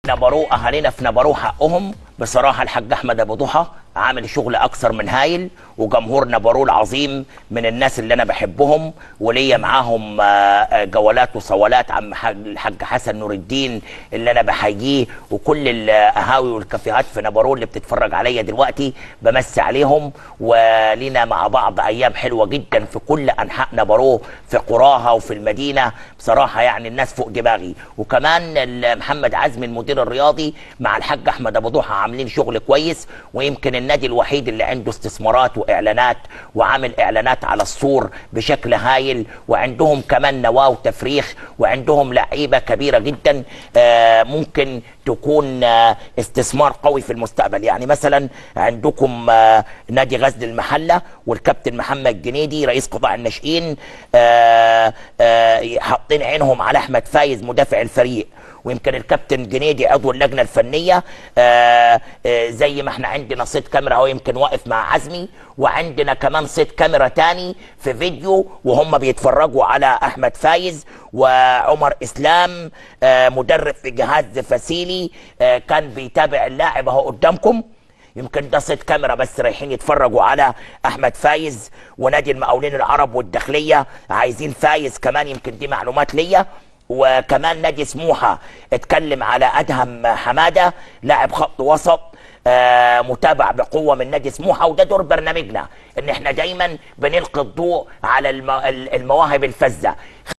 نبرو اهالينا في نبرو حقهم بصراحه الحاج احمد ابو ضحى عامل شغل اكثر من هايل وجمهور نبرو العظيم من الناس اللي انا بحبهم وليا معاهم آه، آه، جولات وصولات عم ح- الحاج حسن نور الدين اللي انا بحييه وكل القهاوي والكافيهات في نبرو اللي بتتفرج عليا دلوقتي بمسي عليهم ولينا مع بعض ايام حلوه جدا في كل انحاء نبرو في قراها وفي المدينه بصراحه يعني الناس فوق دماغي وكمان ال- محمد عزمي المدير الرياضي مع الحاج احمد ابو ضحى عاملين شغل كويس ويمكن النادي الوحيد اللي عنده استثمارات واعلانات وعامل اعلانات على السور بشكل هايل وعندهم كمان نواه وتفريخ وعندهم لعيبه كبيره جدا آه، ممكن تكون آه، استثمار قوي في المستقبل يعني مثلا عندكم آه، نادي غزل المحله والكابتن محمد جنيدي رئيس قطاع الناشئين آه، آه، حاطين عينهم على احمد فايز مدافع الفريق ويمكن الكابتن جنيدي عضو اللجنه الفنيه آه، آه، زي ما احنا عندنا صيت كاميرا هو يمكن واقف مع عزمي وعندنا كمان صيت كاميرا تاني في فيديو وهم بيتفرجوا على احمد فايز وعمر اسلام آه، مدرب في جهاز فاسيلي آه، كان بيتابع اللاعب اهو قدامكم يمكن ده صيت كاميرا بس رايحين يتفرجوا على احمد فايز ونادي المقاولين العرب والداخليه عايزين فايز كمان يمكن دي معلومات ليا وكمان نادي سموحه اتكلم على ادهم حماده لاعب خط وسط آه، متابع بقوه من نادي سموحه وده دور برنامجنا ان احنا دايما بنلقي الضوء على الم- المواهب الفذه